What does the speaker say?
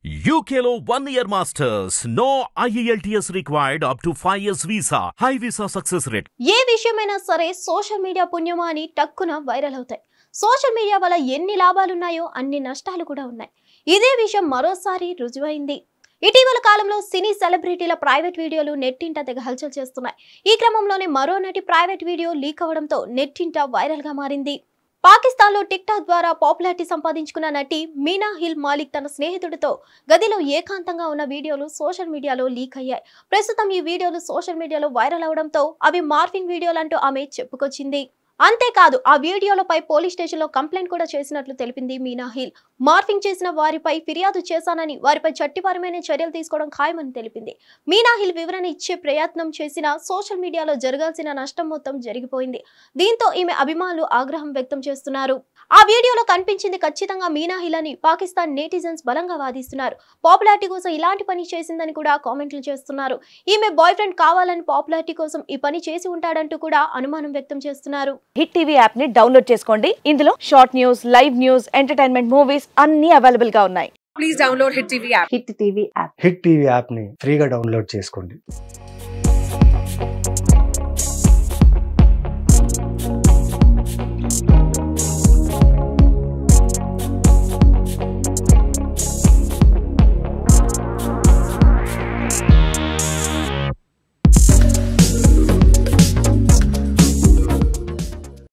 UKLO one year masters. No IELTS required up to 5 years visa. High visa success rate. ఏ విషయమైనా సరే social media పుణ్యమా అని టక్కున viral అవుతాయి సోషల్ మీడియా వల్ల ఎన్ని లాభాలున్నాయో అన్ని నష్టాలు కూడా ఉన్నాయి ఇదే విషయం మరోసారి రుజువైంది ఇటీవల కాలంలో సినీ సెలబ్రిటీల ప్రైవేట్ వీడియోలు నెట్టింట తెగ హల్చల్ చేస్తున్నాయి ఈ క్రమంలోనే మరో నటి ప్రైవేట్ వీడియో లీక్ అవడంతో నెట్టింట వైరల్ గా మారింది పాకిస్తాన్లో టిక్ టాక్ ద్వారా పాపులారిటీ సంపాదించుకున్న నటి మీనా హిల్ మాలిక్ తన స్నేహితుడితో గదిలో ఏకాంతంగా ఉన్న వీడియోలు సోషల్ మీడియాలో లీక్ అయ్యాయి ప్రస్తుతం ఈ వీడియోలు సోషల్ మీడియాలో వైరల్ అవడంతో అవి మార్ఫింగ్ వీడియోలంటూ ఆమె చెప్పుకొచ్చింది అంతేకాదు ఆ వీడియోలపై పోలీస్ స్టేషన్లో కంప్లైంట్ కూడా చేసినట్లు తెలిపింది మీనా హిల్ మార్ఫింగ్ చేసిన వారిపై ఫిర్యాదు చేశానని వారిపై చట్టిపరమైన చర్యలు తీసుకోవడం ఖాయమని తెలిపింది మీనా హిల్ వివరణ ఇచ్చే ప్రయత్నం చేసిన సోషల్ మీడియాలో జరగాల్సిన నష్టం మొత్తం జరిగిపోయింది దీంతో ఈమె అభిమానులు ఆగ్రహం వ్యక్తం చేస్తున్నారు ఆ వీడియోలో కనిపించింది ఖచ్చితంగా మీనా హిల్ అని పాకిస్తాన్ నేటిజన్స్ బలంగా వాదిస్తున్నారు పాపులారిటీ కోసం ఇలాంటి పని చేసిందని కూడా కామెంట్లు చేస్తున్నారు ఈమె బాయ్ ఫ్రెండ్ కావాలని పాపులారిటీ కోసం ఈ పని చేసి ఉంటాడంటూ కూడా అనుమానం వ్యక్తం చేస్తున్నారు హిట్ టీవీ యాప్ ని డౌన్లోడ్ చేసుకోండి ఇందులో short news live news entertainment movies అన్ని అవైలబుల్ గా ఉన్నాయి please download Hit TV app. Hit TV app Hit TV యాప్ని ఫ్రీగా డౌన్లోడ్ చేసుకోండి